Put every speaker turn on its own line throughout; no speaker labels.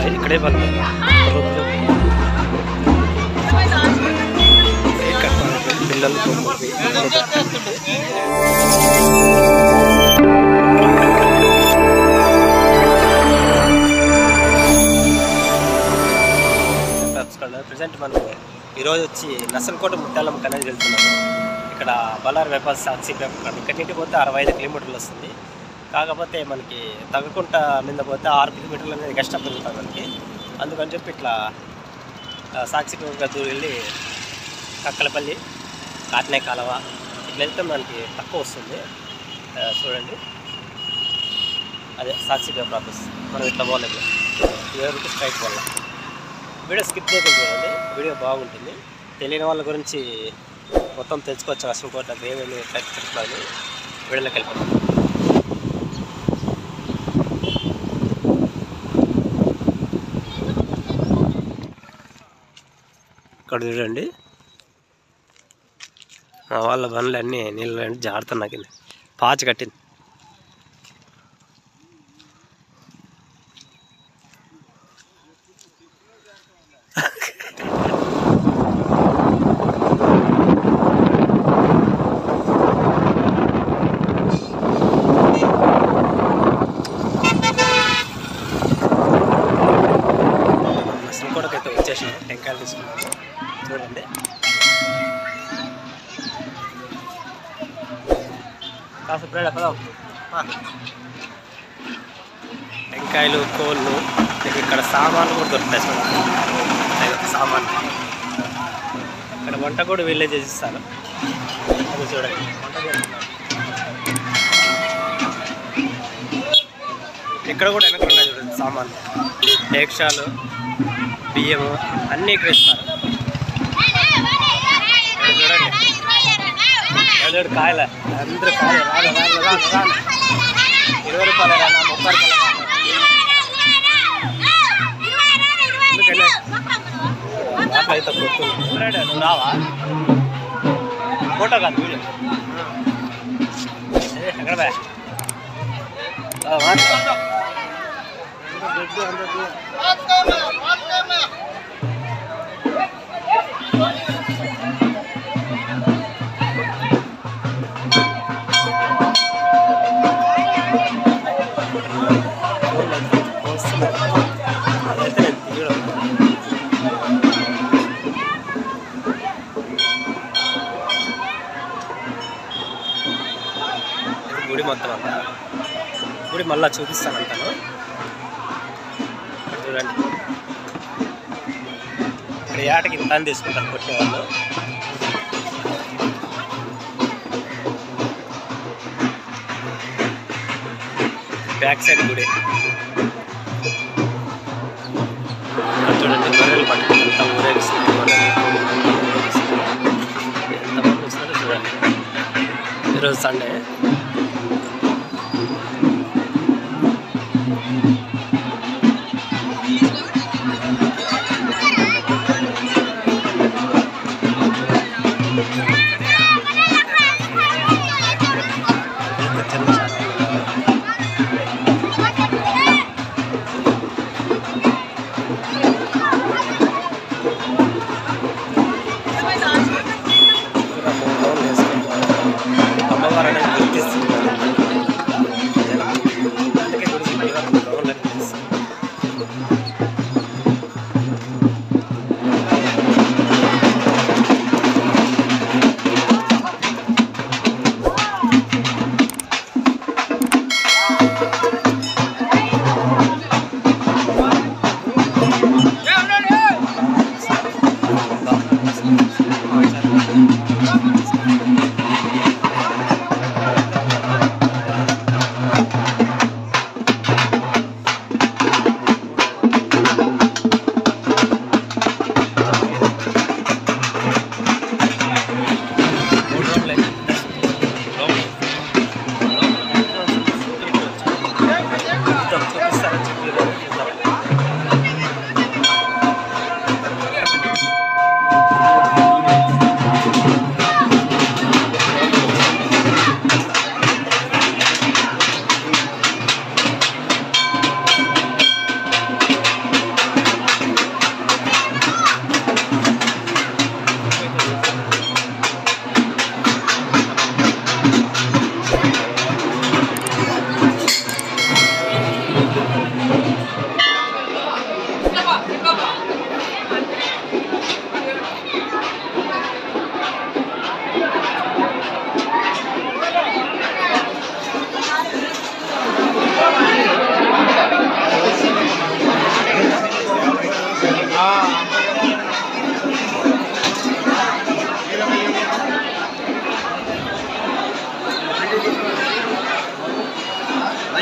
ఉంటాయి ఇక్కడే వాళ్ళు రూమ్లో ఇక్కడ పిల్లలు ప్రజెంట్ మనం ఈరోజు వచ్చి నసలకోట ముత్యాలమ్మ అనేది వెళ్తున్నాము ఇక్కడ బళ్ళారి వేపాల సాక్షి పేపర్ ఇక్కడ నుండి పోతే అరవై ఐదు కిలోమీటర్లు వస్తుంది కాకపోతే మనకి తగ్గకుంట మీద పోతే ఆరు కిలోమీటర్లు అనేది కష్టం పెరుగుతుంది మనకి అందుకని చెప్పి ఇట్లా ఆ, సాక్షి పేపర్ దూరం వెళ్ళి కక్కలపల్లి కాట్నే కాలవ ఇట్లా వెళ్తే మనకి తక్కువ వస్తుంది ఆ, చూడండి అదే సాక్షి పేపర్ ఆఫీస్ మనం ఇట్లా పోలేదు ఇరవై స్ట్రైక్ వల్ల వీడియో స్కిప్ చేయకుండా చూడండి వీడియో బాగుంటుంది తెలియని వాళ్ళ గురించి మొత్తం తెలుసుకోవచ్చు అసలు కోట ఏమేమి ఎట్లా చెప్తాను వీడియోలోకి వెళ్ళిపోతాం ఇక్కడ చూడండి మా వాళ్ళ బండ్లు అన్నీ నీళ్ళు జారుతున్నాయి కింద పాచి కట్టింది అసలు కూడా అయితే వచ్చేసాము టెంకాయలు తీసుకున్నాము చూడండి కాస్త బ్రెడ్ పదాం టెంకాయలు కోళ్ళు మీకు ఇక్కడ సామాన్లు కూడా దొరుకుతాయి చూడండి అదే సామాన్లు ఇక్కడ వంట కూడా వీళ్ళే చేసిస్తారు అది చూడండి వంట చేస్తున్నారు. ఇక్కడ కూడా వెనక ఉన్నాయి చూడండి సామాన్లు డేక్షాలు బియ్యము అన్నీ ఇక్కడ ఇస్తారు ఇక్కడ చూడండి ఏడు కాయల అందరూ కాయలు రాను రాను రాను రాను ఇరవై రూపాయలు రానా ముప్పై రూపాయలు ఎందుకనే దాంట్లో అయితే కొడుతుంది నువ్వు రావా ఫోటో కాదు వీడియో ఏ, ఎక్కడ బా అదైతే నేను తీయడం ఇది గుడి మొత్తం అంతా గుడి మళ్ళా చూపిస్తాను అంటాను చూడండి ఇక్కడ ఏటకి ఇంత అని తీసుకుంటారు కొట్టేవాళ్ళు బ్యాక్ సైడ్ గుడి ఇక్కడ చూడండి గొర్రెలు పట్టుకుని ఎంత ఊరేగిస్తుంది గొర్రెలు ఎంతమంది వస్తున్నారో చూడండి ఈరోజు సండే ఎంత చిన్న ఛానల్. కూడా మూడు రోజులు వేసుకుంటారు. అమ్మవారు అనేది గుర్తిస్తుంది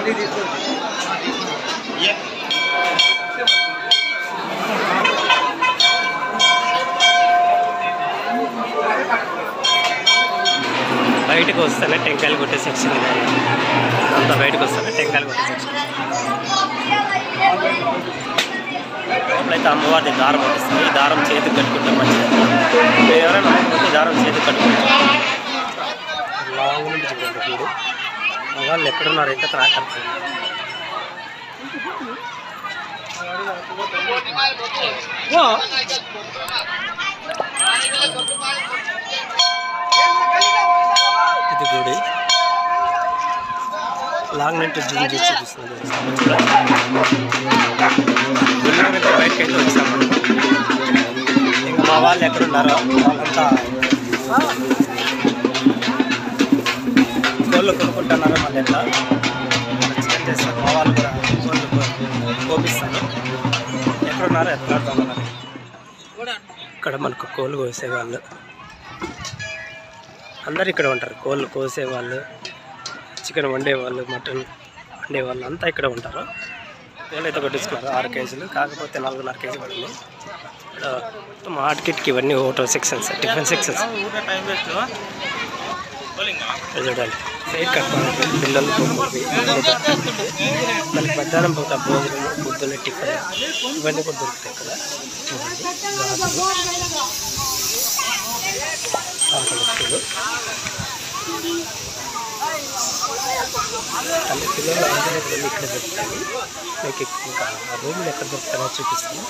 బయటకు వస్తేనే టెంకాయలు కొట్టే సెక్షన్ ఇది అంతా బయటకు వస్తేనే టెంకాయలు కొట్టే సెక్షన్ లోపలైతే అమ్మవారి దారం పట్టిస్తుంది ఈ దారం చేతికి కట్టుకుంటే మంచిది మీరు ఎవరైనా నమ్మకపోతే ఈ దారం చేతికి కట్టుకుంటారు లాంగ్ నుండి చూడండి వీడు వాళ్ళు ఎక్కడున్నారు ఇంకా త్రాకర్తుంది ఇది గుడి లాంగ్ నుండి జూమ్ చేసి చూపిస్తుంది గుడిలో నుండి బయటకి అయితే వచ్చాము ఇంకా మా వాళ్ళు ఎక్కడున్నారో వాళ్ళంతా కోళ్ళు కొనుక్కుంటున్నారు మళ్ళీ ఎట్లా చికెన్ చేస్తారు మా వాళ్ళు కూడా కోళ్ళు కో- కోపిస్తారు ఎక్కడున్నారో ఎత్తులాడుతున్నారు ఇక్కడ మనకు కోళ్ళు కోసేవాళ్ళు అందరు ఇక్కడ ఉంటారు కోళ్ళు కోసేవాళ్ళు చికెన్ వండేవాళ్ళు మటన్ వండేవాళ్ళు అంతా ఇక్కడ ఉంటారు కోళ్ళు అయితే కొట్టించుకున్నారు ఆరు కేజీలు కాకపోతే నాలుగున్నర కేజీ పడింది ఇక్కడ మార్కెట్కి ఇవన్నీ హోటల్ సెక్షన్స్ టిఫిన్ సెక్షన్స్ ఇది చూడండి సైడ్ కట్ పిల్లలు బొమ్మలు మళ్ళీ మధ్యాహ్నం పూట భోజనం పొద్దున్న టిఫిన్ ఇవన్నీ కూడా దొరుకుతాయి ఇక్కడ చూడండి గాజులు ఆట వస్తువులు తల్లి పిల్లలు అందరూ వెళ్ళి ఇక్కడ దొరుకుతాయి మీకు ఇంకా ఆ రూమ్లు ఎక్కడ దొరుకుతాయో చూపిస్తాను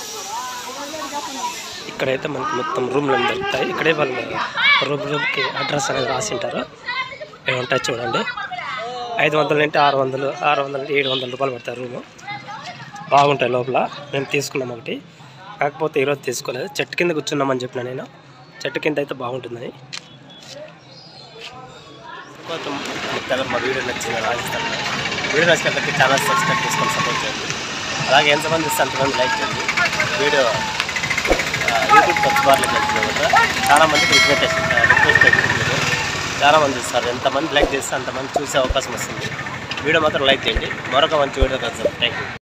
ఇక్కడైతే మనకి మొత్తం రూమ్లు అన్నీ దొరుకుతాయి ఇక్కడే వాళ్ళు రూమ్ రూమ్కి అడ్రస్ అనేది రాసి ఉంటారు ఇవి ఉంటాయి చూడండి ఐదు వందల నుండి ఆరు వందలు ఆరు వందల నుండి ఏడు వందల రూపాయలు పడతాయి రూము బాగుంటాయి లోపల మేము తీసుకున్నాం ఒకటి కాకపోతే ఈరోజు తీసుకోలేదు చెట్టు కింద కూర్చున్నామని చెప్పిన నేను చెట్టు కింద అయితే బాగుంటుందని కొంచెం కదా మా వీడియో నచ్చింది ఆశిస్తాను వీడియో నచ్చినట్లయితే ఛానల్ సబ్స్క్రైబ్ చేసుకొని సపోర్ట్ చేయండి అలాగే ఎంతమంది ఇస్తే అంతమంది లైక్ చేయండి వీడియో ఆ, యూట్యూబ్ సబ్స్ బార్లోకి వెళ్తుంది కదా చాలా మందికి రిక్వెస్ట్ రిక్వెస్ట్ అవుతుంది చాలా మంది ఇస్తారు ఎంతమంది లైక్ చేస్తే అంతమంది చూసే అవకాశం వస్తుంది వీడియో మాత్రం లైక్ చేయండి మరొక మంచి వీడియో కలిసి థ్యాంక్ యూ